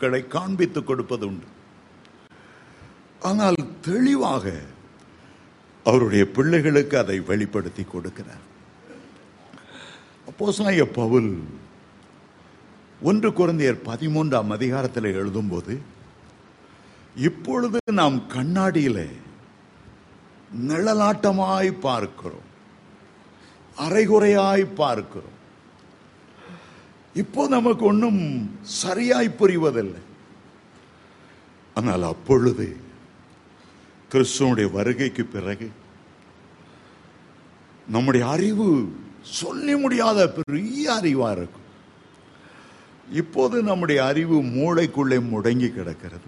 களை காண்பித்துக் கொடுப்பது உண்டு ஆனால் தெளிவாக அவருடைய பிள்ளைகளுக்கு அதை வெளிப்படுத்தி கொடுக்கிறார் அப்போஸ்தலனாகிய பவுல் ஒன்று குழந்தையர் பதிமூன்றாம் அதிகாரத்தில் எழுதும்போது இப்பொழுது நாம் கண்ணாடியிலே நிழலாட்டமாய் பார்க்கிறோம் அரைகுறையாய் பார்க்கிறோம் இப்போ நமக்கு ஒன்றும் சரியாய் புரிவதில்லை ஆனால் அப்பொழுது கிறிஸ்துவனுடைய வருகைக்கு பிறகு நம்முடைய அறிவு சொல்லி முடியாத பெரிய அறிவா இருக்கும் இப்போது நம்முடைய அறிவு மூளைக்குள்ளே முடங்கி கிடக்கிறது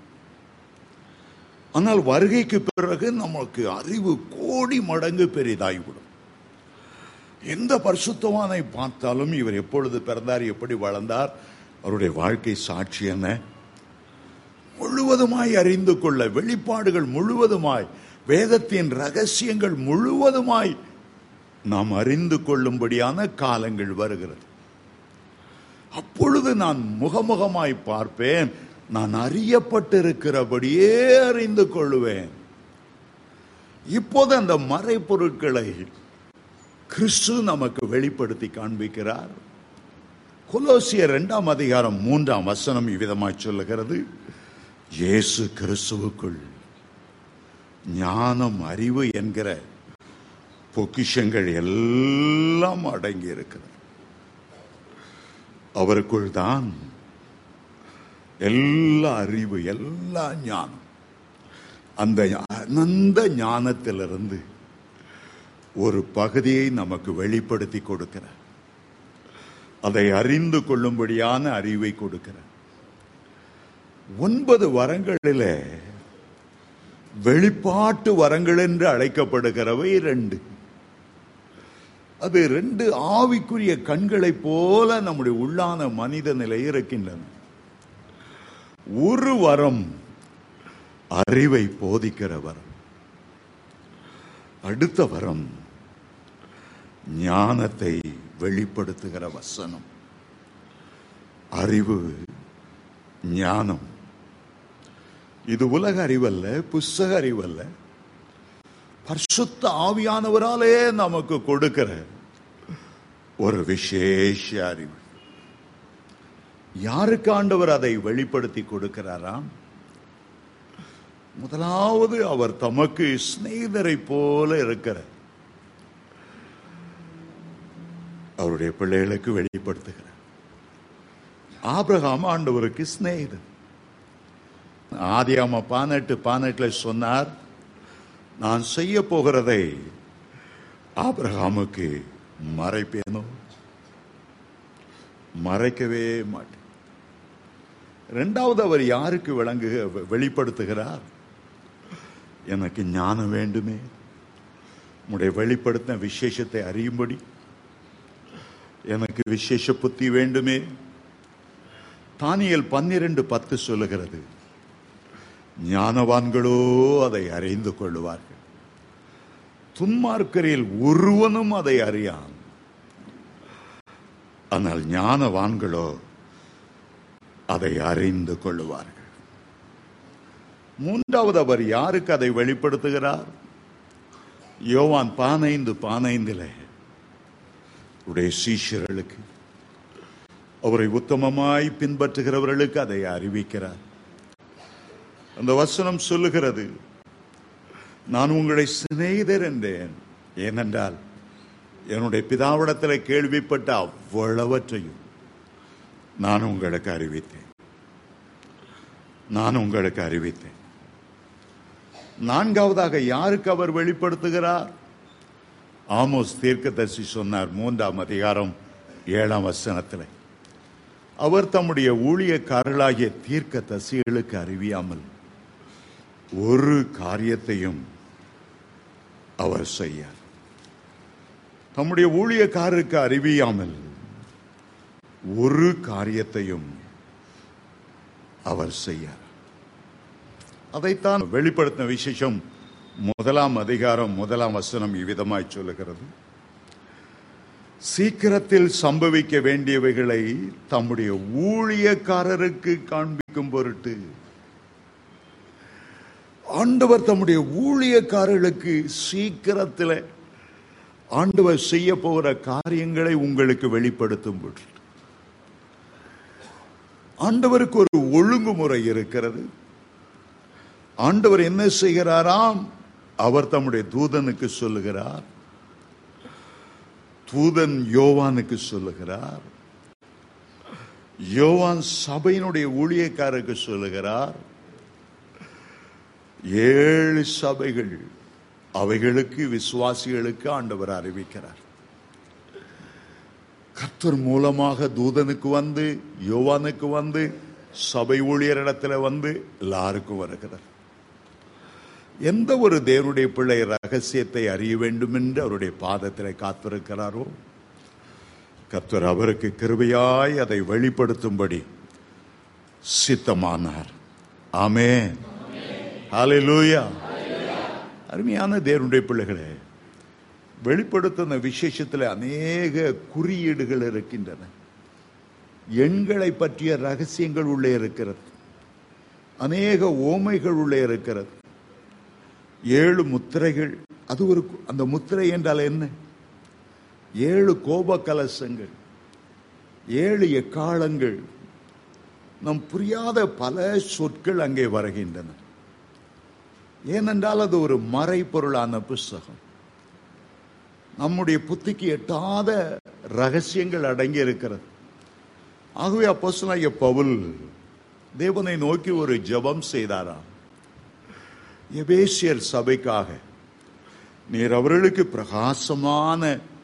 ஆனால் வருகைக்கு பிறகு நமக்கு அறிவு கோடி மடங்கு பெரிதாகிவிடும் எந்த பரிசுத்தவானை பார்த்தாலும் இவர் எப்பொழுது பிறந்தார் எப்படி வளர்ந்தார் அவருடைய வாழ்க்கை சாட்சி என்ன முழுவதுமாய் அறிந்து கொள்ள வெளிப்பாடுகள் முழுவதுமாய் வேதத்தின் ரகசியங்கள் முழுவதுமாய் நாம் அறிந்து கொள்ளும்படியான காலங்கள் வருகிறது அப்பொழுது நான் முகமுகமாய் பார்ப்பேன் நான் அறியப்பட்டிருக்கிறபடியே அறிந்து கொள்ளுவேன் இப்போது அந்த மறைப்பொருட்களை கிறிஸ்து நமக்கு வெளிப்படுத்தி காண்பிக்கிறார் கொலோசியர் இரண்டாம் அதிகாரம் மூன்றாம் வசனம் இவ்விதமாய் சொல்லுகிறது இயேசு கிறிஸ்துவுக்குள் ஞானம் அறிவு என்கிற பொக்கிஷங்கள் எல்லாம் அடங்கி இருக்கிறது அவருக்குள் தான் எல்லா அறிவு எல்லா ஞானம் அந்த அனந்த ஞானத்திலிருந்து ஒரு பகுதியை நமக்கு வெளிப்படுத்தி கொடுக்கிறார் அதை அறிந்து கொள்ளும்படியான அறிவை கொடுக்கிறார் ஒன்பது வரங்களிலே வெளிப்பாட்டு வரங்கள் என்று அழைக்கப்படுகிறவை ரெண்டு அது ரெண்டு ஆவிக்குரிய கண்களைப் போல நம்முடைய உள்ளான மனித நிலை இருக்கின்றன ஒரு வரம் அறிவை போதிக்கிற வரம் அடுத்த வரம் ஞானத்தை வெளிப்படுத்துகிற வசனம் அறிவு ஞானம் இது உலக அறிவல்ல புஸ்தக அறிவல்ல பரிசுத்த ஆவியானவராலே நமக்கு கொடுக்கிற ஒரு விசேஷ அறிவு யாருக்கு ஆண்டவர் அதை வெளிப்படுத்தி கொடுக்கிறாராம் முதலாவது அவர் தமக்கு சிநேகிதரை போல இருக்கிற அவருடைய பிள்ளைகளுக்கு வெளிப்படுத்துகிறார் ஆபிரகாம் ஆண்டவருக்கு சிநேகிதன் ஆதியாம பானெட்டு பானெட்டில் சொன்னார் நான் செய்ய போகிறதை ஆபிரகாமுக்கு மறைப்பேனோ மறைக்கவே மாட்டேன் இரண்டாவது அவர் யாருக்கு விளங்கு வெளிப்படுத்துகிறார் எனக்கு ஞானம் வேண்டுமே உடைய வெளிப்படுத்தின விசேஷத்தை அறியும்படி எனக்கு விசேஷ புத்தி வேண்டுமே தானியல் பன்னிரண்டு பத்து சொல்லுகிறது ஞானவான்களோ அதை அறிந்து கொள்ளுவார்கள் துன்மார்க்கரில் ஒருவனும் அதை அறியான் ஆனால் ஞானவான்களோ அதை அறிந்து கொள்ளுவார்கள் மூன்றாவது அவர் யாருக்கு அதை வெளிப்படுத்துகிறார் யோவான் பானைந்து பானைந்திலே உடைய சீஷர்களுக்கு அவரை உத்தமமாய் பின்பற்றுகிறவர்களுக்கு அதை அறிவிக்கிறார் அந்த வசனம் சொல்லுகிறது நான் உங்களை சிநேகிதர் என்றேன் ஏனென்றால் என்னுடைய பிதாவிடத்தில் கேள்விப்பட்ட அவ்வளவற்றையும் நான் உங்களுக்கு அறிவித்தேன் நான் உங்களுக்கு அறிவித்தேன் நான்காவதாக யாருக்கு அவர் வெளிப்படுத்துகிறார் ஆமோஸ் தீர்க்கதரிசி சொன்னார் மூன்றாம் அதிகாரம் ஏழாம் வசனத்தில் அவர் தம்முடைய ஊழியக்காரர்களாகிய தீர்க்க தசிகளுக்கு அறிவியாமல் ஒரு காரியத்தையும் அவர் செய்யார் தம்முடைய ஊழியக்காரருக்கு அறிவியாமல் ஒரு காரியத்தையும் அவர் செய்யார் அதைத்தான் வெளிப்படுத்தின விசேஷம் முதலாம் அதிகாரம் முதலாம் வசனம் இவ்விதமாய் சொல்லுகிறது சீக்கிரத்தில் சம்பவிக்க வேண்டியவைகளை தம்முடைய ஊழியக்காரருக்கு காண்பிக்கும் பொருட்டு ஆண்டவர் தம்முடைய ஊழியக்காரர்களுக்கு சீக்கிரத்தில் ஆண்டவர் செய்ய போகிற காரியங்களை உங்களுக்கு வெளிப்படுத்தும் பொருட்டு ஆண்டவருக்கு ஒரு ஒழுங்குமுறை இருக்கிறது ஆண்டவர் என்ன செய்கிறாராம் அவர் தம்முடைய தூதனுக்கு சொல்லுகிறார் தூதன் யோவானுக்கு சொல்லுகிறார் யோவான் சபையினுடைய ஊழியக்காரருக்கு சொல்லுகிறார் ஏழு சபைகள் அவைகளுக்கு விசுவாசிகளுக்கு ஆண்டவர் அறிவிக்கிறார் கர்த்தர் மூலமாக தூதனுக்கு வந்து யோவானுக்கு வந்து சபை ஊழியரிடத்துல வந்து எல்லாருக்கும் வருகிறார் எந்த ஒரு தேவனுடைய பிள்ளை ரகசியத்தை அறிய வேண்டும் என்று அவருடைய பாதத்தில் காத்திருக்கிறாரோ கர்த்தர் அவருக்கு கிருபையாய் அதை வெளிப்படுத்தும்படி சித்தமானார் ஆமென் ஹalleluya அருமையான தேவனுடைய பிள்ளைகளே வெளிப்படுத்தின விசேஷத்தில் அநேக குறியீடுகள் இருக்கின்றன எண்களை பற்றிய ரகசியங்கள் உள்ளே இருக்கிறது அநேக ஓமைகள் உள்ளே இருக்கிறது ஏழு முத்திரைகள் அது ஒரு அந்த முத்திரை என்றால் என்ன ஏழு கோப கலசங்கள் ஏழு எக்காலங்கள் நம் புரியாத பல சொற்கள் அங்கே வருகின்றன ஏனென்றால் அது ஒரு மறைபொருளான புஸ்தகம் நம்முடைய புத்திக்கு எட்டாத ரகசியங்கள் அடங்கி இருக்கிறது ஆகவே அப்போஸ்தலனாகிய பவுல் தேவனை நோக்கி ஒரு ஜெபம் செய்தாராம் எபேசியர் சபைக்காக நீர் அவர்களுக்கு பிரகாசமான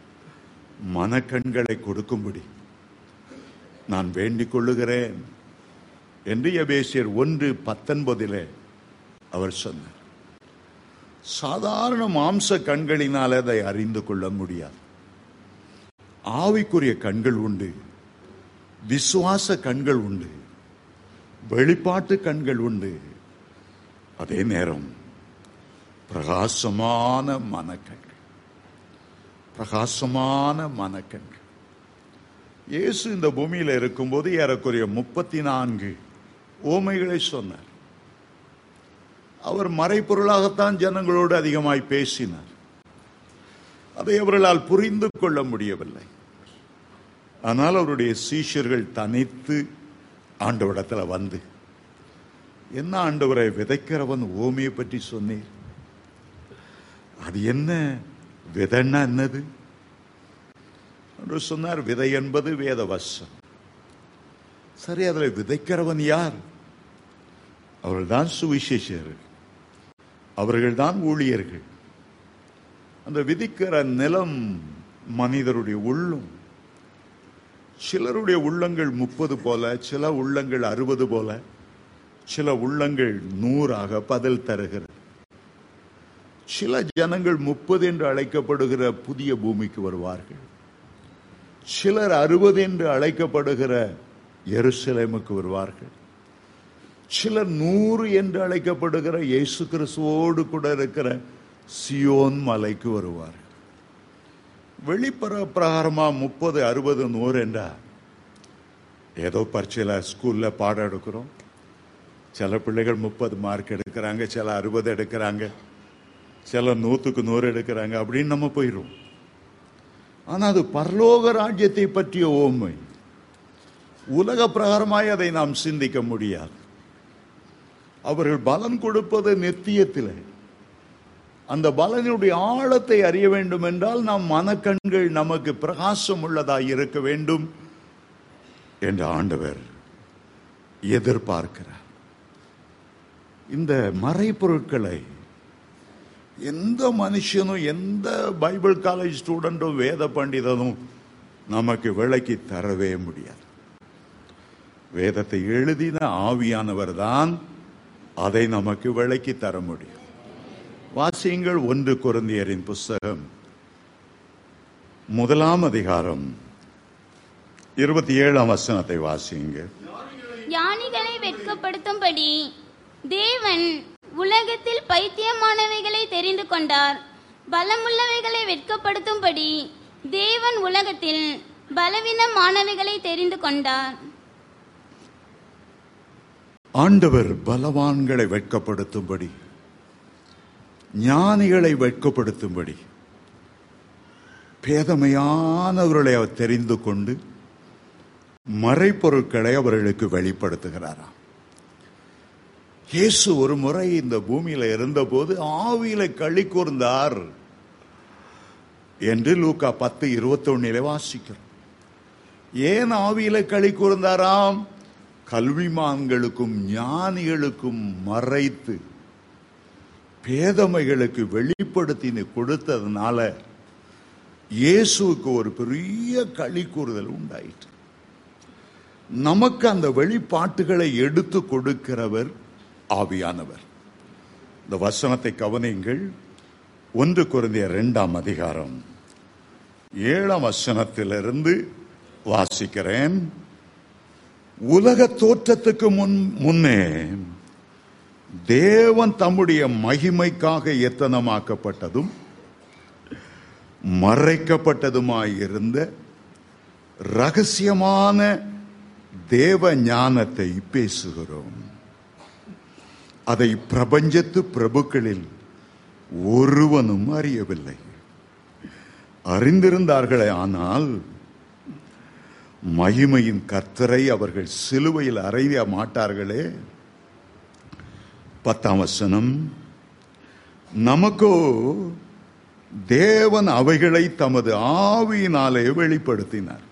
மனக்கண்களை கொடுக்கும்படி நான் வேண்டிக் கொள்ளுகிறேன் என்று எபேசியர் ஒன்று பத்தொன்பதிலே அவர் சொன்னார் சாதாரண மாம்ச கண்களினால் அதை அறிந்து கொள்ள முடியாது ஆவிக்குரிய கண்கள் உண்டு விசுவாச கண்கள் உண்டு வெளிப்பாட்டு கண்கள் உண்டு அதே நேரம் பிரகாசமான மனக்கண்கள் பிரகாசமான மனக்கண்கள் இயேசு இந்த பூமியில இருக்கும்போது ஏறக்குறைய முப்பத்தி நான்கு ஓமைகளை சொன்னார் அவர் மறைப்பொருளாகத்தான் ஜனங்களோடு அதிகமாய் பேசினார் அதை அவர்களால் புரிந்து கொள்ள முடியவில்லை ஆனால் அவருடைய சீஷர்கள் தனித்து ஆண்டவரிடத்தில் வந்து என்ன ஆண்டவரை விதைக்கிறவன் ஓமையை பற்றி சொன்னீர் அது என்ன விதைன்னா என்னது என்று சொன்னார் விதை என்பது வேத வசம் சரி அதில் விதைக்கிறவன் யார் அவர்கள்தான் சுவிசேஷர்கள் அவர்கள்தான் ஊழியர்கள் அந்த விதிக்கிற நிலம் மனிதருடைய உள்ளம் சிலருடைய உள்ளங்கள் முப்பது போல சில உள்ளங்கள் அறுபது போல சில உள்ளங்கள் நூறாக பதில் தருகிறது சில ஜனங்கள் முப்பது என்று அழைக்கப்படுகிற புதிய பூமிக்கு வருவார்கள் சிலர் அறுபது என்று அழைக்கப்படுகிற எருசலேமுக்கு வருவார்கள் சிலர் நூறு என்று அழைக்கப்படுகிற இயேசு கிறிஸ்துவோடு கூட இருக்கிற சியோன் மலைக்கு வருவார்கள் வெளிப்புற பிரகாரமா முப்பது அறுபது நூறு என்றா ஏதோ பரீட்சையில் ஸ்கூல்ல பாடம் எடுக்கிறோம் சில பிள்ளைகள் முப்பது மார்க் எடுக்கிறாங்க சில அறுபது எடுக்கிறாங்க சில நூற்றுக்கு நூறு எடுக்கிறாங்க அப்படின்னு நம்ம போயிடுவோம் ஆனா அது பரலோக ராஜ்யத்தை பற்றிய ஓமை உலக பிரகாரமாய் அதை நாம் சிந்திக்க முடியாது அவர்கள் பலன் கொடுப்பது நித்தியத்திலே அந்த பலனுடைய ஆழத்தை அறிய வேண்டும் என்றால் நம் மனக்கண்கள் நமக்கு பிரகாசம் உள்ளதாய் இருக்க வேண்டும் என்று ஆண்டவர் எதிர்பார்க்கிறார் இந்த மறைப்பொருட்களை எந்த மனுஷனும் எந்த பைபிள் காலேஜ் ஸ்டூடெண்ட்டும் வேத பண்டிதனும் நமக்கு விளக்கி தரவே முடியாது வேதத்தை எழுதின ஆவியானவர் தான் அதை நமக்கு விளக்கி தர முடியும் வாசியுங்கள் ஒன்று குருந்தியரின் புஸ்தகம் முதலாம் அதிகாரம் இருபத்தி ஏழாம் வசனத்தை வாசியுங்க ஞானிகளை வெட்கப்படுத்தும்படி தேவன் உலகத்தில் பைத்தியமானவைகளை தெரிந்து கொண்டார் பலமுள்ளவைகளை வெட்கப்படுத்தும்படி தேவன் உலகத்தில் பலவீனமானவைகளை தெரிந்து கொண்டார் ஆண்டவர் பலவான்களை வெட்கப்படுத்தும்படி ஞானிகளை வெட்கப்படுத்தும்படி பேதமையானவர்களை அவர் தெரிந்து கொண்டு மறைப்பொருட்களை அவர்களுக்கு வெளிப்படுத்துகிறாராம் இயேசு ஒரு முறை இந்த பூமியில இருந்தபோது ஆவியில களி கூர்ந்தார் என்று லூக்கா பத்து இருபத்தொன்னிலே வாசிக்கிறோம் ஏன் ஆவியில களி கூர்ந்தாராம் கல்விமான்களுக்கும் ஞானிகளுக்கும் மறைத்து பேதமைகளுக்கு வெளிப்படுத்தி கொடுத்ததுனால இயேசுவுக்கு ஒரு பெரிய களி கூறுதல் உண்டாயிற்று நமக்கு அந்த வெளிப்பாட்டுகளை எடுத்து கொடுக்கிறவர் ஆவியானவர் இந்த வசனத்தை கவனியுங்கள் ஒன்று குருந்திய இரண்டாம் அதிகாரம் ஏழாம் வசனத்திலிருந்து வாசிக்கிறேன் உலக தோற்றத்துக்கு முன் முன்னே தேவன் தம்முடைய மகிமைக்காக எத்தனமாக்கப்பட்டதும் மறைக்கப்பட்டதுமாயிருந்த ரகசியமான தேவ ஞானத்தை பேசுகிறோம் அதை பிரபஞ்சத்து பிரபுக்களில் ஒருவனும் அறியவில்லை அறிந்திருந்தார்களே ஆனால் மகிமையின் கர்த்தரை அவர்கள் சிலுவையில் அறைய மாட்டார்களே பத்தாம் வசனம் நமக்கோ தேவன் அவைகளை தமது ஆவியினாலே வெளிப்படுத்தினார்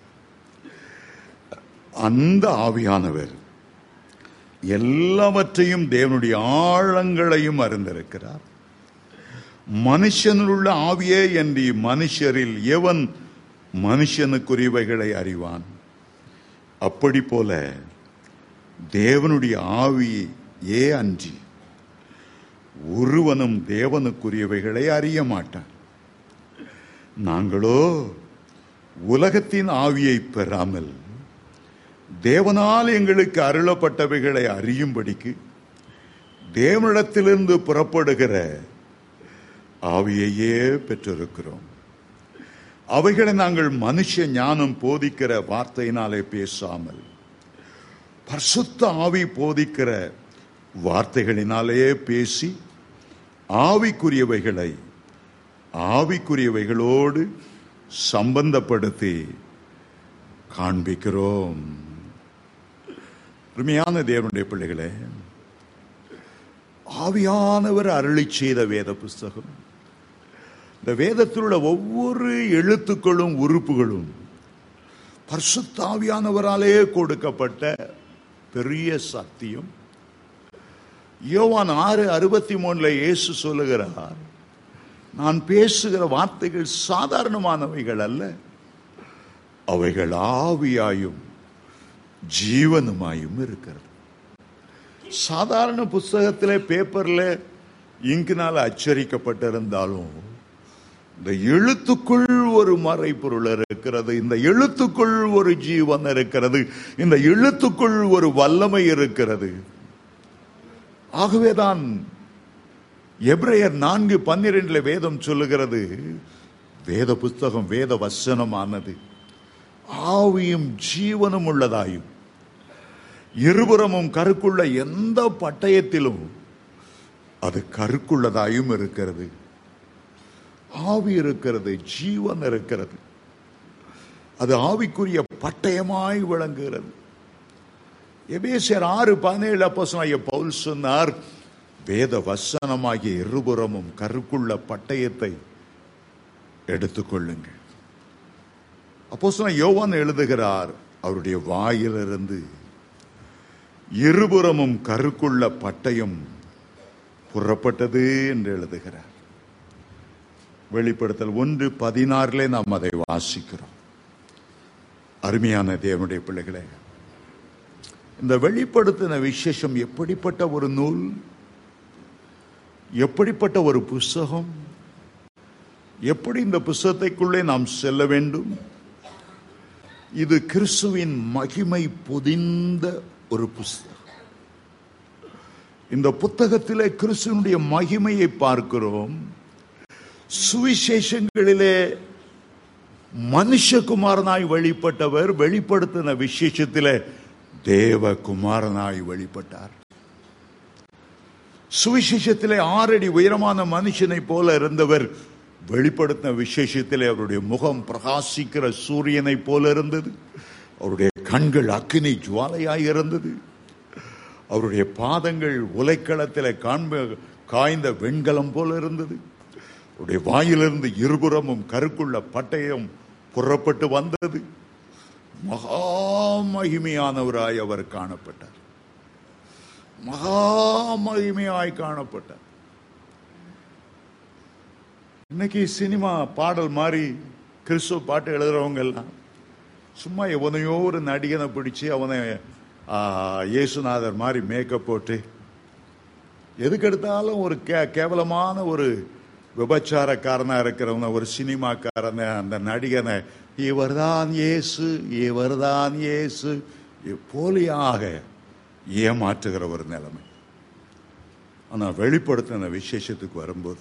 அந்த ஆவியானவர் எல்லாவற்றையும் தேவனுடைய ஆழங்களையும் அறிந்திருக்கிறார் மனுஷனில் உள்ள ஆவியே என்று மனுஷரில் எவன் மனுஷனுக்குரியவைகளை அறிவான் அப்படி போல தேவனுடைய ஆவியை ஏ அன்றி ஒருவனும் தேவனுக்குரியவைகளை அறிய மாட்டான் நாங்களோ உலகத்தின் ஆவியை பெறாமல் தேவனால் எங்களுக்கு அருளப்பட்டவைகளை அறியும்படிக்கு தேவனிடத்திலிருந்து புறப்படுகிற ஆவியையே பெற்றிருக்கிறோம் அவைகளை நாங்கள் மனுஷ ஞானம் போதிக்கிற வார்த்தையினாலே பேசாமல் பரிசுத்த ஆவி போதிக்கிற வார்த்தைகளினாலே பேசி ஆவிக்குரியவைகளை ஆவிக்குரியவைகளோடு சம்பந்தப்படுத்தி காண்பிக்கிறோம் அருமையான தேவனுடைய பிள்ளைகளே ஆவியானவர் அருளி செய்த வேத புஸ்தகம் இந்த வேதத்தில் உள்ள ஒவ்வொரு எழுத்துக்களும் உறுப்புகளும் பரிசுத்தாவியானவராலே கொடுக்கப்பட்ட பெரிய சத்தியம் யோவான் ஆறு அறுபத்தி மூணுல இயேசு சொல்லுகிறார் நான் பேசுகிற வார்த்தைகள் சாதாரணமானவைகள் அல்ல அவைகள் ஆவியாயும் ஜீவனுமாயும் இருக்கிறது சாதாரண புஸ்தகத்திலே பேப்பர்ல இங்கினால் அச்சரிக்கப்பட்டிருந்தாலும் இந்த எழுத்துக்குள் ஒரு மறைப்பொருள் இருக்கிறது இந்த எழுத்துக்குள் ஒரு ஜீவன் இருக்கிறது இந்த எழுத்துக்குள் ஒரு வல்லமை இருக்கிறது ஆகவேதான் எப்ரையர் நான்கு பன்னிரெண்டுல வேதம் சொல்லுகிறது வேத புஸ்தகம் வேத வசனமானது ஆவியும் ஜீவனும் உள்ளதாயும் இருபுறமும் கருக்குள்ள எந்த பட்டயத்திலும் அது கருக்குள்ளதாயும் இருக்கிறது ஆவி இருக்கிறது ஜீவன் இருக்கிறது அது ஆவிக்குரிய பட்டயமாய் விளங்குகிறது எபேசியர் ஆறு பதினேழு அப்போ பவுல் சொன்னார் வேத வசனமாகிய இருபுறமும் கருக்குள்ள பட்டயத்தை எடுத்துக்கொள்ளுங்கள் அப்போ யோவான் எழுதுகிறார் அவருடைய வாயிலிருந்து இருபுறமும் கருக்குள்ள பட்டயம் புறப்பட்டது என்று எழுதுகிறார் வெளிப்படுத்தல் ஒன்று பதினாறிலே நாம் அதை வாசிக்கிறோம் அருமையான தேவனுடைய பிள்ளைகளே இந்த வெளிப்படுத்தின விசேஷம் எப்படிப்பட்ட ஒரு நூல் எப்படிப்பட்ட ஒரு புஸ்தகம் எப்படி இந்த புஸ்தகத்தைக்குள்ளே நாம் செல்ல வேண்டும் இது கிறிஸ்துவின் மகிமை பொதிந்த ஒரு புஸ்தகம் இந்த புத்தகத்திலே கிறிஸ்துவனுடைய மகிமையை பார்க்கிறோம் சுவிசேஷங்களிலே மனுஷகுமாரனாய் வெளிப்பட்டவர் வெளிப்படுத்தின விசேஷத்திலே தேவகுமாரனாய் வெளிப்பட்டார் சுவிசேஷத்திலே ஆறடி உயரமான மனுஷனை போல இருந்தவர் வெளிப்படுத்தின விசேஷத்திலே அவருடைய முகம் பிரகாசிக்கிற சூரியனை போல இருந்தது அவருடைய கண்கள் அக்கினி ஜுவாலையாய் இருந்தது அவருடைய பாதங்கள் உலைக்களத்திலே காண்ப காய்ந்த வெண்கலம் போல இருந்தது அவருடைய வாயிலிருந்து இருபுறமும் கருக்குள்ள பட்டயம் புறப்பட்டு வந்தது மகா மகிமையானவராய் அவர் காணப்பட்டார் மகா மகிமையாய் காணப்பட்டார் இன்னைக்கு சினிமா பாடல் மாதிரி கிறிஸ்துவ பாட்டு எழுதுறவங்க எல்லாம் சும்மா எவனையோ ஒரு நடிகனை பிடிச்சு அவனை ஆ, இயேசுநாதர் மாதிரி மேக்கப் போட்டு எதுக்கு எடுத்தாலும் ஒரு கே கேவலமான ஒரு விபச்சாரக்காரனா இருக்கிறவன ஒரு சினிமாக்காரனை அந்த நடிகனை இவர்தான் இயேசு இவர்தான் இயேசு போலியாக ஏமாற்றுகிற ஒரு நிலைமை ஆனா வெளிப்படுத்தின விசேஷத்துக்கு வரும்போது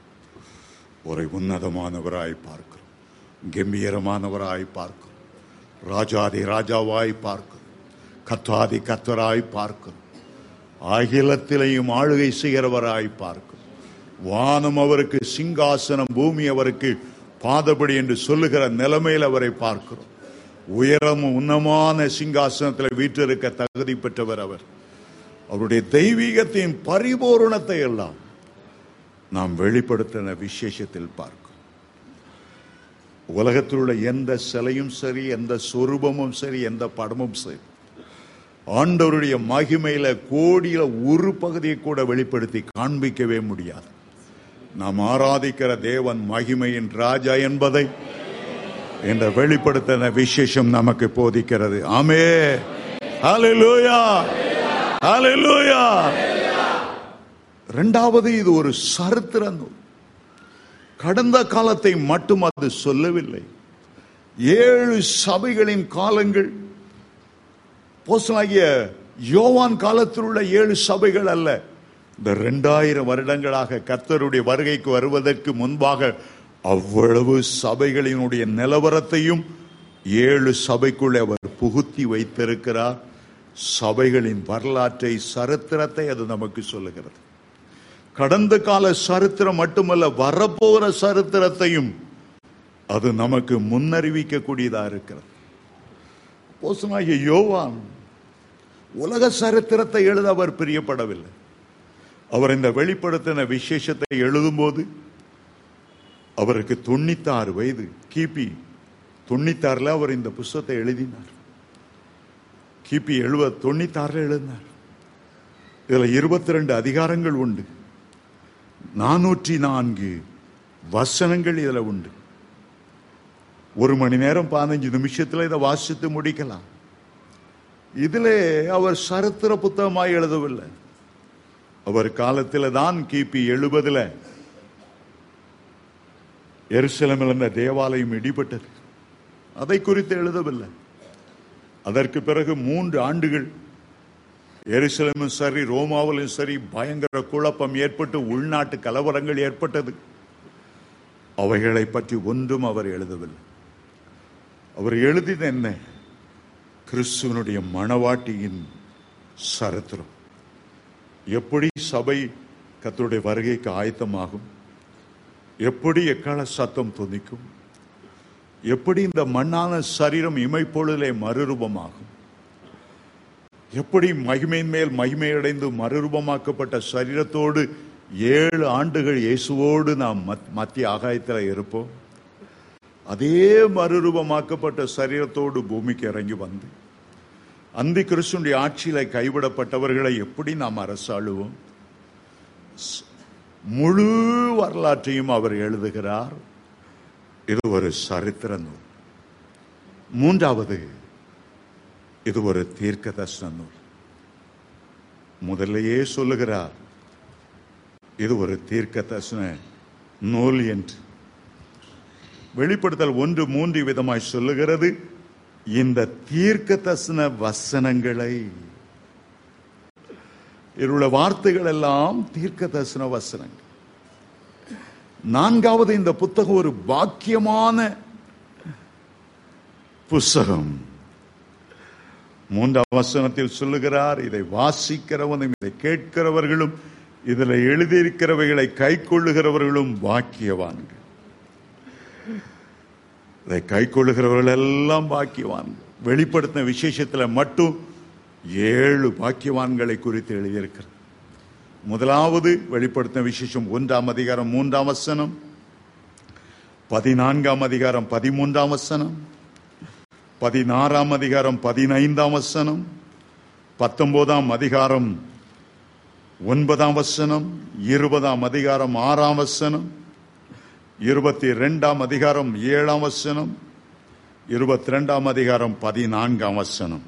ஒரு உன்னதமானவராய் பார்க்கிறோம் கம்பீரமானவராய் பார்க்கிறோம் ராஜாதி ராஜாவாய் பார்க்கிறோம் கத்தாதி கத்தராய் பார்க்கிறோம் அகிலத்திலையும் ஆளுகை செய்கிறவராய் பார்க்கும் வானம் அவருக்கு சிங்காசனம் பூமி அவருக்கு பாதபடி என்று சொல்லுகிற நிலைமையில் அவரை பார்க்கிறோம் உயரமும் உன்னமான சிங்காசனத்தில் வீற்றிருக்க தகுதி பெற்றவர் அவர் அவருடைய தெய்வீகத்தின் பரிபூரணத்தை எல்லாம் நாம் வெளிப்படுத்தின விசேஷத்தில் பார்க்கிறோம் உலகத்தில் உள்ள எந்த சிலையும் சரி எந்த சொரூபமும் சரி எந்த படமும் சரி ஆண்டவருடைய மகிமையில கோடியில ஒரு பகுதியை கூட வெளிப்படுத்தி காண்பிக்கவே முடியாது நாம் ஆராதிக்கிற தேவன் மகிமையின் ராஜா என்பதை என்ற வெளிப்படுத்தின விசேஷம் நமக்கு போதிக்கிறது ஆமே ஹalleluya ஹalleluya இரண்டாவது இது ஒரு சரித்திர நூல் கடந்த காலத்தை மட்டும் அது சொல்லவில்லை ஏழு சபைகளின் காலங்கள் போஸ்தலனாகிய யோவான் காலத்தில் உள்ள ஏழு சபைகள் அல்ல இந்த ரெண்டாயிரம் வருடங்களாக கர்த்தருடைய வருகைக்கு வருவதற்கு முன்பாக அவ்வளவு சபைகளினுடைய நிலவரத்தையும் ஏழு சபைக்குள்ளே அவர் புகுத்தி வைத்திருக்கிறார் சபைகளின் வரலாற்றை சரித்திரத்தை அது நமக்கு சொல்லுகிறது கடந்த கால சரித்திரம் மட்டுமல்ல வரப்போகிற சரித்திரத்தையும் அது நமக்கு முன்னறிவிக்க கூடியதா இருக்கிறது போசனாகிய யோவான் உலக சரித்திரத்தை எழுத அவர் பிரியப்படவில்லை அவர் இந்த வெளிப்படுத்தின விசேஷத்தை எழுதும்போது அவருக்கு தொண்ணூத்தாறு வயது கிபி தொண்ணூத்தாறுல அவர் இந்த புஸ்தகத்தை எழுதினார் கிபி எழுபது தொண்ணூத்தாறுல எழுதினார் இதுல இருபத்தி ரெண்டு அதிகாரங்கள் உண்டு நானூற்றி நான்கு வசனங்கள் இதுல உண்டு ஒரு மணி நேரம் பதினஞ்சு நிமிஷத்துல இதை வாசித்து முடிக்கலாம் இதிலே அவர் சரித்திர புத்தகமாய் எழுதவில்லை அவர் காலத்தில் தான் கிபி எழுபதுல எருசலேமில் இருந்த தேவாலயம் இடிபட்டது அதை குறித்து எழுதவில்லை அதற்கு பிறகு மூன்று ஆண்டுகள் எருசலேமும் சரி ரோமாவிலும் சரி பயங்கர குழப்பம் ஏற்பட்டு உள்நாட்டு கலவரங்கள் ஏற்பட்டது அவைகளை பற்றி ஒன்றும் அவர் எழுதவில்லை அவர் எழுதியது என்ன கிறிஸ்துவனுடைய மணவாட்டியின் சரித்திரம் எப்படி சபை கத்தருடைய வருகைக்கு ஆயத்தமாகும் எப்படி எக்கால சத்தம் துணிக்கும் எப்படி இந்த மண்ணான சரீரம் இமைப்பொழுதிலே மறுரூபமாகும் எப்படி மகிமையின் மேல் மகிமையடைந்து மறுரூபமாக்கப்பட்ட சரீரத்தோடு ஏழு ஆண்டுகள் இயேசுவோடு நாம் மத்- மத்திய ஆகாயத்தில் இருப்போம் அதே மறுரூபமாக்கப்பட்ட சரீரத்தோடு பூமிக்கு இறங்கி வந்து அந்தி கிறிஸ்துடைய ஆட்சியில கைவிடப்பட்டவர்களை எப்படி நாம் அரசாளுவோம் ஸ்- முழு வரலாற்றையும் அவர் எழுதுகிறார் இது ஒரு சரித்திர நூல் மூன்றாவது இது ஒரு தீர்க்க தர்சன நூல் முதல்லையே சொல்லுகிறார் இது ஒரு தீர்க்க தர்சன நூல் என்று வெளிப்படுத்தல் ஒன்று மூன்று விதமாய் சொல்லுகிறது இந்த தீர்க்க தரிசன வசனங்களை இதிலுள்ள வார்த்தைகள் எல்லாம் தீர்க்க தரிசன வசனங்கள் நான்காவது இந்த புத்தகம் ஒரு பாக்கியமான புஸ்தகம் மூன்றாம் வசனத்தில் சொல்லுகிறார் இதை வாசிக்கிறவனும் இதை கேட்கிறவர்களும் இதில் எழுதியிருக்கிறவைகளை கை கொள்ளுகிறவர்களும் பாக்கியவான்கள் இதை கை கொள்ளுகிறவர்கள் எல்லாம் பாக்கியவான்கள் வெளிப்படுத்தின விசேஷத்துல மட்டும் ஏழு பாக்கியவான்களை குறித்து எழுதியிருக்கிறது முதலாவது வெளிப்படுத்தின விசேஷம் ஒன்றாம் அதிகாரம் மூன்றாம் வசனம் பதினான்காம் அதிகாரம் பதிமூன்றாம் வசனம் பதினாறாம் அதிகாரம் பதினைந்தாம் வசனம் பத்தொன்பதாம் அதிகாரம் ஒன்பதாம் வசனம் இருபதாம் அதிகாரம் ஆறாம் வசனம் இருபத்தி ரெண்டாம் அதிகாரம் ஏழாம் வசனம் இருபத்தி ரெண்டாம் அதிகாரம் பதினான்காம் வசனம்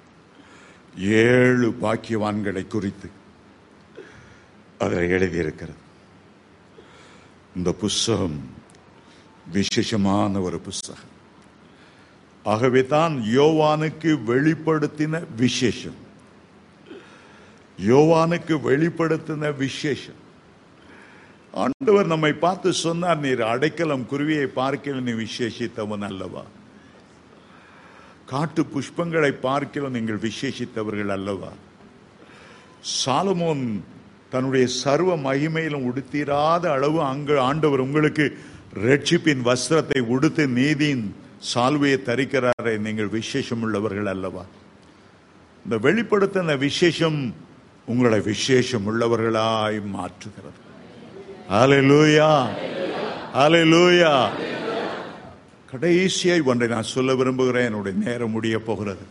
ஏழு பாக்கியவான்களை குறித்து அதில் எழுதியிருக்கிறது இந்த புஸ்தகம் விசேஷமான ஒரு புஸ்தகம் ஆகவே தான் யோவானுக்கு வெளிப்படுத்தின விசேஷம் யோவானுக்கு வெளிப்படுத்தின விசேஷம் ஆண்டவர் நம்மை பார்த்து சொன்னார் நீர் அடைக்கலம் குருவியை பார்க்கல நீ விசேஷித்தவன் அல்லவா காட்டு புஷ்பங்களை பார்க்கல நீங்கள் விசேஷித்தவர்கள் அல்லவா சாலமோன் தன்னுடைய சர்வ மகிமையிலும் உடுத்திராத அளவு அங்கு ஆண்டவர் உங்களுக்கு ரட்சிப்பின் வஸ்திரத்தை உடுத்து நீதியின் சால்வையை தரிக்கிறாரே நீங்கள் விசேஷம் உள்ளவர்கள் அல்லவா இந்த வெளிப்படுத்தின விசேஷம் உங்களை விசேஷம் உள்ளவர்களாய் மாற்றுகிறது ஹalleluya ஹalleluya கடைசியாய் ஒன்றை நான் சொல்ல விரும்புகிறேன் என்னுடைய நேரம் முடிய போகிறது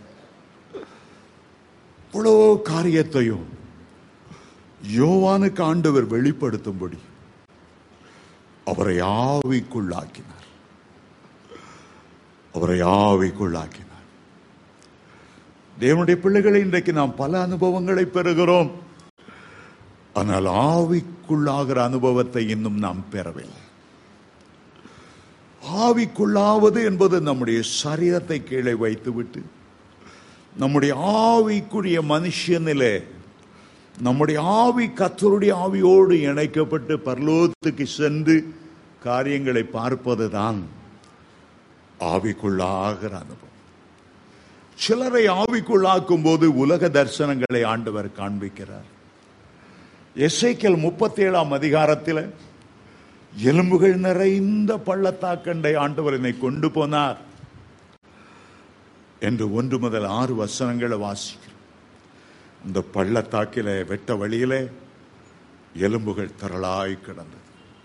இவ்வளோ காரியத்தையும் யோவானுக்கு ஆண்டவர் வெளிப்படுத்தும்படி அவரை ஆவிக்குள்ளாக்கினார் அவரை ஆவிக்குள்ளாக்கினார் தேவனுடைய பிள்ளைகளை இன்றைக்கு நாம் பல அனுபவங்களை பெறுகிறோம் ஆனால் ஆவிக்குள்ளாகிற அனுபவத்தை இன்னும் நாம் பெறவில்லை ஆவிக்குள்ளாவது என்பது நம்முடைய சரீரத்தை கீழே வைத்துவிட்டு நம்முடைய ஆவிக்குரிய மனுஷனிலே நம்முடைய ஆவி கத்தருடைய ஆவியோடு இணைக்கப்பட்டு பரலோகத்துக்கு சென்று காரியங்களை பார்ப்பதுதான் ஆவிக்குள்ளாகிற அனுபவம் சிலரை ஆவிக்குள்ளாக்கும் போது உலக தரிசனங்களை ஆண்டவர் காண்பிக்கிறார் எஸ்ஐக்கல் முப்பத்தி ஏழாம் அதிகாரத்தில் எலும்புகள் நிறைந்த பள்ளத்தாக்கண்டை ஆண்டவர் என்னை கொண்டு போனார் என்று ஒன்று முதல் ஆறு வசனங்களை வாசிக்கிறோம் இந்த பள்ளத்தாக்கில வெட்ட வழியிலே எலும்புகள் திரளாய் கிடந்தது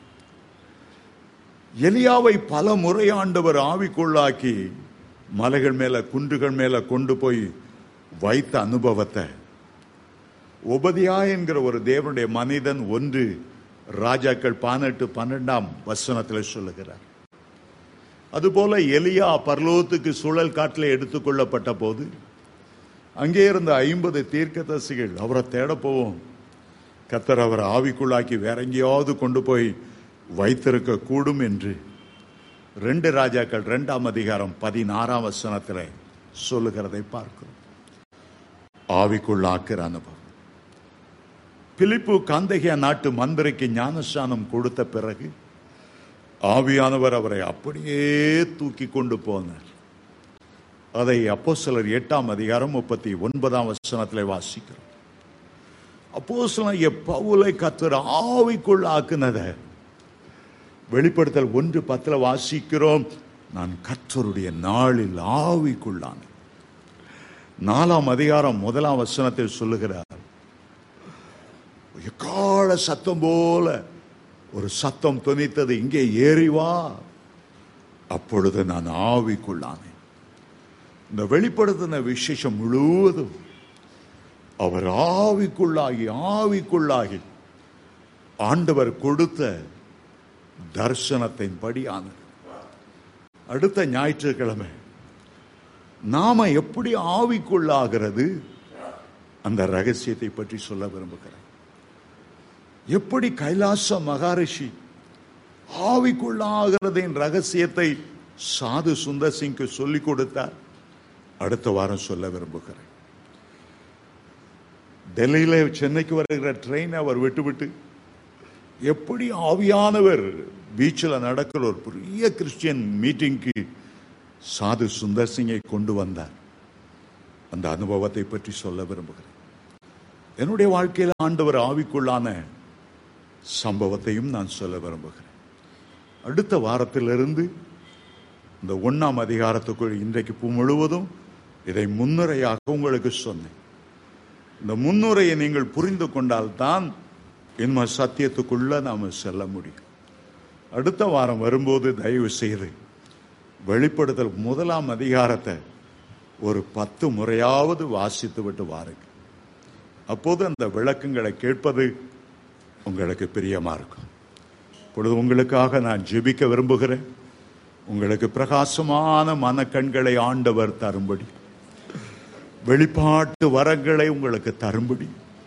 எலியாவை பல முறை ஆண்டவர் ஆவிக்குள்ளாக்கி மலைகள் மேல குன்றுகள் மேல கொண்டு போய் வைத்த அனுபவத்தை உபதியா என்கிற ஒரு தேவனுடைய மனிதன் ஒன்று ராஜாக்கள் பதினெட்டு பன்னெண்டாம் வசனத்தில் சொல்லுகிறார் அதுபோல எலியா பரலோகத்துக்கு சுழல் காட்டில் எடுத்துக்கொள்ளப்பட்ட போது அங்கே இருந்த ஐம்பது தீர்க்கதரிசிகள் அவரை தேட போவோம் கத்தர் அவரை ஆவிக்குள்ளாக்கி வேற எங்கேயாவது கொண்டு போய் வைத்திருக்க கூடும் என்று ரெண்டு ராஜாக்கள் ரெண்டாம் அதிகாரம் பதினாறாம் வசனத்தில் சொல்லுகிறதை பார்க்கிறோம் ஆவிக்குள்ளாக்குற அனுபவம் பிலிப்பு காந்தகியா நாட்டு மந்திரிக்கு ஞானஸ்தானம் கொடுத்த பிறகு ஆவியானவர் அவரை அப்படியே தூக்கி கொண்டு போனார் அதை அப்போ சிலர் எட்டாம் அதிகாரம் முப்பத்தி ஒன்பதாம் வசனத்தில் வாசிக்கிறோம் அப்போ பவுலை கத்தர் ஆவிக்குள் ஆக்குனத வெளிப்படுத்தல் ஒன்று பத்துல வாசிக்கிறோம் நான் கத்தருடைய நாளில் ஆவிக்குள்ளான நாலாம் அதிகாரம் முதலாம் வசனத்தில் சொல்லுகிறார் எக்கால சத்தம் போல ஒரு சத்தம் துணித்தது இங்கே ஏறி வா அப்பொழுது நான் ஆவிக்குள்ளானேன் இந்த வெளிப்படுத்தின விசேஷம் முழுவதும் அவர் ஆவிக்குள்ளாகி ஆவிக்குள்ளாகி ஆண்டவர் கொடுத்த தரிசனத்தின் படியானது அடுத்த ஞாயிற்றுக்கிழமை நாம எப்படி ஆவிக்குள்ளாகிறது அந்த ரகசியத்தை பற்றி சொல்ல விரும்புகிறேன் எப்படி கைலாச மகாரிஷி ஆவிக்குள்ளாகிறதின் ரகசியத்தை சாது சுந்தர் சிங்க்கு சொல்லிக் கொடுத்தார் அடுத்த வாரம் சொல்ல விரும்புகிறேன் டெல்லியில சென்னைக்கு வருகிற ட்ரெயின் அவர் விட்டுவிட்டு எப்படி ஆவியானவர் பீச்சில் நடக்கிற ஒரு பெரிய கிறிஸ்டியன் மீட்டிங்க்கு சாது சுந்தர் சிங்கை கொண்டு வந்தார் அந்த அனுபவத்தை பற்றி சொல்ல விரும்புகிறேன் என்னுடைய வாழ்க்கையில் ஆண்டவர் ஆவிக்குள்ளான சம்பவத்தையும் நான் சொல்ல விரும்புகிறேன் அடுத்த வாரத்திலிருந்து இந்த ஒண்ணாம் அதிகாரத்துக்குள் இன்றைக்கு பூ முழுவதும் இதை முன்னுரையாக உங்களுக்கு சொன்னேன் இந்த முன்னுரையை நீங்கள் புரிந்து கொண்டால்தான் இன்ம சத்தியத்துக்குள்ள நாம செல்ல முடியும் அடுத்த வாரம் வரும்போது தயவு செய்து வெளிப்படுத்தல் முதலாம் அதிகாரத்தை ஒரு பத்து முறையாவது வாசித்து விட்டு வாருங்க அப்போது அந்த விளக்கங்களை கேட்பது உங்களுக்கு பிரியமா இருக்கும் இப்பொழுது உங்களுக்காக நான் ஜெபிக்க விரும்புகிறேன் உங்களுக்கு பிரகாசமான மனக்கண்களை ஆண்டவர் தரும்படி வெளிப்பாட்டு வரங்களை உங்களுக்கு தரும்படி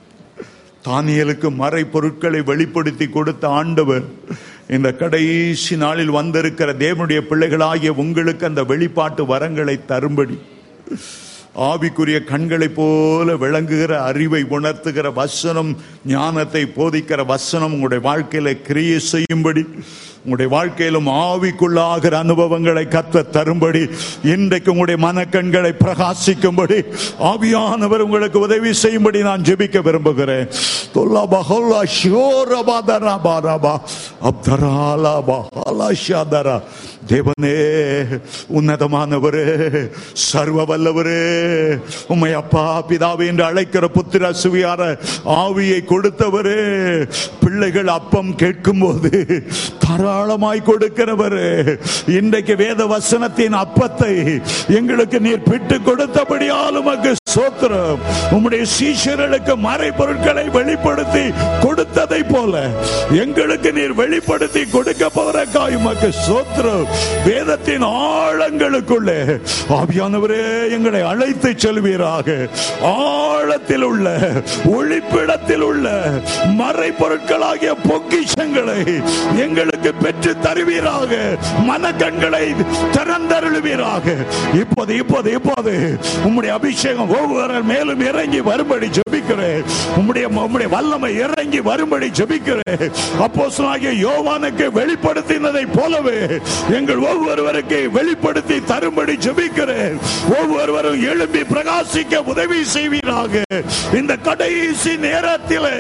தானியலுக்கு மறை பொருட்களை வெளிப்படுத்தி கொடுத்த ஆண்டவர் இந்த கடைசி நாளில் வந்திருக்கிற தேவனுடைய பிள்ளைகளாகிய உங்களுக்கு அந்த வெளிப்பாட்டு வரங்களை தரும்படி ஆவிக்குரிய கண்களைப் போல விளங்குகிற அறிவை உணர்த்துகிற வசனம் ஞானத்தை போதிக்கிற வசனம் உங்களுடைய வாழ்க்கையில கிரியை செய்யும்படி உங்களுடைய வாழ்க்கையிலும் ஆவிக்குள்ளாகிற அனுபவங்களை கத்த தரும்படி இன்றைக்கு உங்களுடைய மனக்கண்களை பிரகாசிக்கும்படி ஆவியானவர் உங்களுக்கு உதவி செய்யும்படி நான் ஜெபிக்க விரும்புகிறேன் தொல்லா பஹல்லா ஷியோரா பாதரா பாரபா அப்தராலா பஹலா ஷாதரா தேவனே உன்னதமானவரே சர்வ வல்லவரே உம்மை அப்பா பிதாவே என்று அழைக்கிற புத்திர சுவியார ஆவியை கொடுத்தவரே பிள்ளைகள் அப்பம் கேட்கும் போது தாராளமாய் கொடுக்கிறவரே இன்றைக்கு வேத வசனத்தின் அப்பத்தை எங்களுக்கு நீர் பிட்டு கொடுத்தபடியால் உமக்கு சோத்திரம் உம்முடைய சீஷர்களுக்கு மறை பொருட்களை வெளிப்படுத்தி கொடுத்ததை போல எங்களுக்கு நீர் வெளிப்படுத்தி கொடுக்க போறக்காய் உமக்கு சோத்திரம் வேதத்தின் ஆழங்களுக்குள்ளே ஆவியானவரே எங்களை அழைத்து செல்வீராக ஆழத்தில் உள்ள ஒளிப்பிடத்தில் உள்ள மறை பொருட்களாகிய பொக்கிஷங்களை எங்களுக்கு பெற்று தருவீராக மனக்கண்களை திறந்தருளுவீராக இப்போது இப்போது இப்போது உம்முடைய அபிஷேகம் ஒவ்வொரு மேலும் இறங்கி வரும்படி ஜெபிக்கிறேன் உம்முடைய உம்முடைய வல்லமை இறங்கி வரும்படி ஜெபிக்கிறேன் அப்போஸ்தலனாகிய யோவானுக்கு வெளிப்படுத்தினதை போலவே எங்கள் ஒவ்வொருவருக்கு வெளிப்படுத்தி தரும்படி ஜெபிக்கிறேன் ஒவ்வொருவரும் எழும்பி பிரகாசிக்க உதவி செய்வீராக இந்த கடைசி நேரத்திலே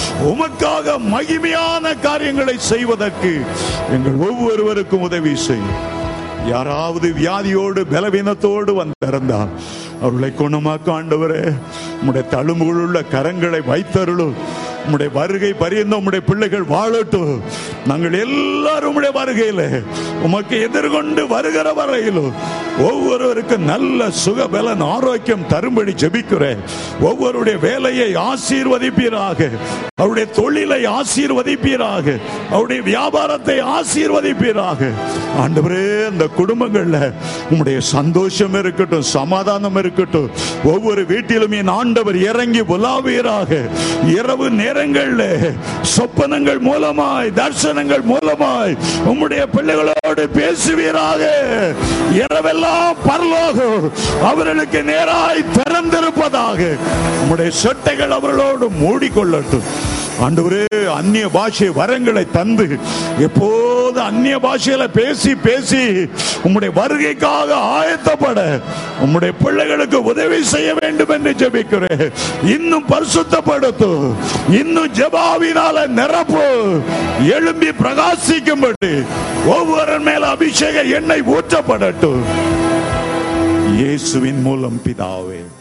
உமக்காக மகிமையான காரியங்களை செய்வதற்கு எங்கள் ஒவ்வொருவருக்கும் உதவி செய்யும் யாராவது வியாதியோடு பலவீனத்தோடு வந்திருந்தால் அவர்களை குணமாக்க ஆண்டவரே உம்முடைய தழும்புகள் உள்ள கரங்களை வைத்தருளும் உம்முடைய வருகை பரியந்த உம்முடைய பிள்ளைகள் வாழட்டும் நாங்கள் எல்லாரும் உம்முடைய வருகையில உமக்கு எதிர்கொண்டு வருகிற வரையிலும் ஒவ்வொருவருக்கு நல்ல சுகபலன் ஆரோக்கியம் தரும்படி ஜெபிக்கிறேன் ஒவ்வொருடைய வேலையை ஆசீர்வதிப்பீராக அவருடைய தொழிலை ஆசீர்வதிப்பீராக அவருடைய வியாபாரத்தை ஆசீர்வதிப்பீராக ஆண்டவரே அந்த குடும்பங்கள்ல உம்முடைய சந்தோஷம் இருக்கட்டும் சமாதானம் இருக்கட்டும் ஒவ்வொரு வீட்டிலும் என் ஆண்டவர் இறங்கி உலாவீராக இரவு நேரங்கள்ல சொப்பனங்கள் மூலமாய் தரிசனங்கள் மூலமாய் உம்முடைய பிள்ளைகளோடு பேசுவீராக இரவெல்லாம் பரலோகம் அவர்களுக்கு நேராய் திறந்திருப்பதாக உம்முடைய சொட்டைகள் அவர்களோடு மூடிக்கொள்ளட்டும் ஆண்டவரே அந்நிய பாஷை வரங்களை தந்து எப்போது அந்நிய பாஷையில பேசி பேசி உம்முடைய வருகைக்காக ஆயத்தப்பட உம்முடைய பிள்ளைகளுக்கு உதவி செய்ய வேண்டும் என்று ஜெபிக்கிறேன் இன்னும் பரிசுத்தப்படுத்தும் இன்னும் ஜெபாவினால நிரப்பு எழும்பி பிரகாசிக்கும்படி ஒவ்வொரு மேல அபிஷேக எண்ணெய் ஊற்றப்படட்டும் இயேசுவின் மூலம் பிதாவே